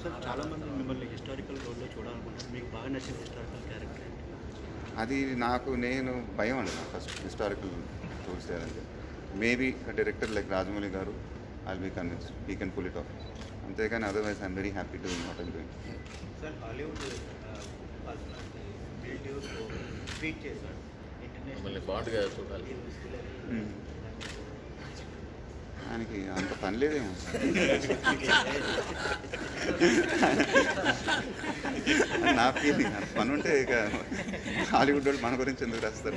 Sir చాలామంది మిమ్మల్ని historical రోల్లో చూడాలనుకుంటారు మీకు బాగా నచ్చిన హిస్టారికల్ క్యారెక్టర్ ఏంటి అది నాకు నేను భయం అండి నాకు ఫస్ట్ హిస్టారికల్ రోల్స్ చేయాలంటే maybe director like Rajamouli garu I be convince we can pull it off అంతేగాని otherwise I'm very happy doing what I'm doing sir Hollywood relatives tweet చేశారు మిమ్మల్ని బాండ్గా చూడాలి ఆయనకి అంత పని లేదేమో నా ఫీలింగ్ అంత పని ఉంటే ఇక హాలీవుడ్ వాళ్ళు మన గురించి ఎందుకు రాస్తారు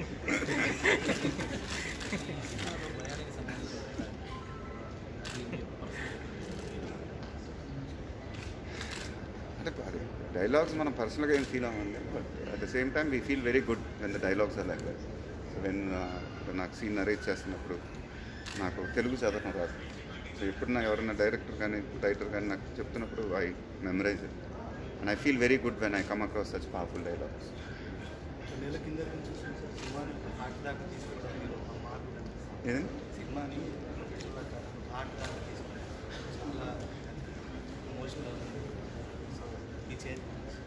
అంటే అది డైలాగ్స్ మనం పర్సనల్గా ఏం ఫీల్ అవ్వండి but at the same time we feel very good when the dialogues are like so when నాకు సీన్ నరేట్ చేస్తున్నప్పుడు నాకు తెలుగు చదవడం రాదు సో ఎప్పుడు నా ఎవరైనా డైరెక్టర్ కానీ రైటర్ కానీ నాకు చెప్తున్నప్పుడు I memorise it and I feel very good when I come across such powerful dialogues నెల కింద నుంచి చూసాను సార్ సినిమాని హార్ట్ దాకా తీసుకెళ్తారు మీరు ఆ మార్పు కనిపిస్తుంది. ఏదండి సినిమాని హార్ట్ దాకా తీసుకెళ్తారు చాలా ఎమోషనల్ సో ఈ చేతి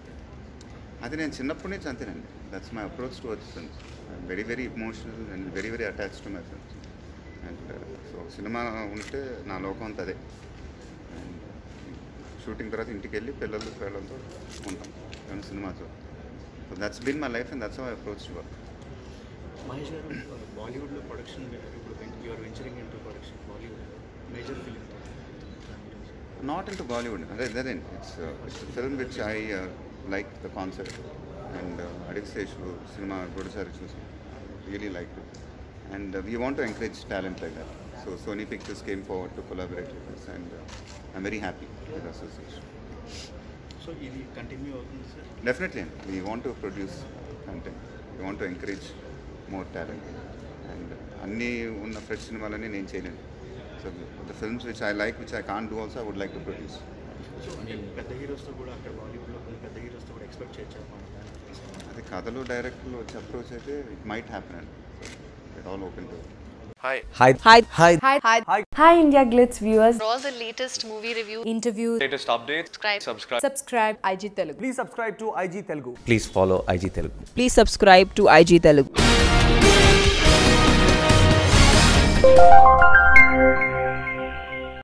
అది నేను చిన్నప్పటి నుంచి అంతేనండి that's my approach towards films very very emotional and very very attach to my films and so cinema ఉంటే నా లోకం అంతా అదే అండ్ షూటింగ్ తర్వాత ఇంటికి వెళ్ళి పిల్లలు పిల్లలతో ఉంటాం నేను సినిమాతో so that's been my life and that's my approach to work Mahesh garu బాలీవుడ్లో ప్రొడక్షన్ ఇప్పుడు you're venturing into production Bollywood major film not into Bollywood అదే అదే it's it's film which I like the concept and Adivi Sesh cinema Goodachari చూసి really like it and we want to encourage talent like that so Sony Pictures came forward to collaborate with us and I'm very happy with association so ఇది continue అవుతుంది sir definitely we want to produce content we want to encourage more talent and అన్నీ ఉన్న fresh సినిమాలన్నీ నేను చేయలేను so the films which I like which I can do also I would like to produce so అంటే పెద్ద హీరోస్తో కూడా అక్కడ బాలీవుడ్లో కొన్ని పెద్ద హీరోస్తో కూడా ఎక్స్పెక్ట్ చేయొచ్చు అన్నమాట అది కథలు డైరెక్టర్లు వచ్చి అప్రోచ్ అయితే ఇట్ మైట్ హ్యాపెన్ అండి it all open to Hi. Hi. Hi. Hi. Hi. Hi. Hi, India Glitz viewers. For all the latest movie review, Interviews. latest updates, subscribe. subscribe. Subscribe IG Telugu. Please subscribe to IG Telugu. Please follow IG Telugu. Please subscribe to IG Telugu.